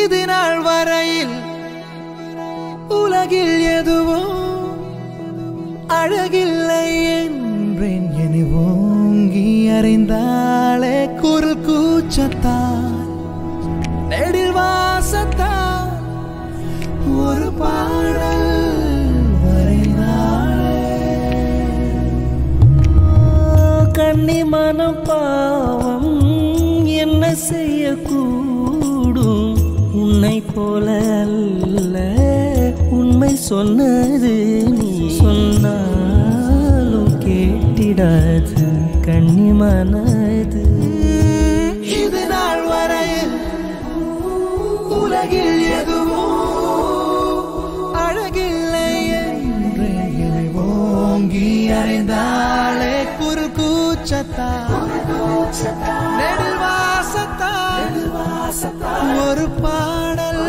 இது நாள் வரையில் உலகில் எதுவும் அழகில்லை என்றேன் என ஓங்கி அறிந்தாளே குரல் கூச்சத்தால் நெடில் வாசத்தால் ஒரு பாடல் வரைந்தாளே கண்ணி மனம் பாவம் என்ன செய்யக்கூடும் உன்னை போல அல்ல உண்மை சொன்னது நீ சொன்னாலும் கேட்டிடாது கண்ணி மனது இது நாள் வரையில் உலகில் எதுவும் அழகில்லை என்று என்னை ஓங்கி அறிந்தாளே குறு கூச்சத்தா நெடில் வாசத்தா ஒரு பாடல்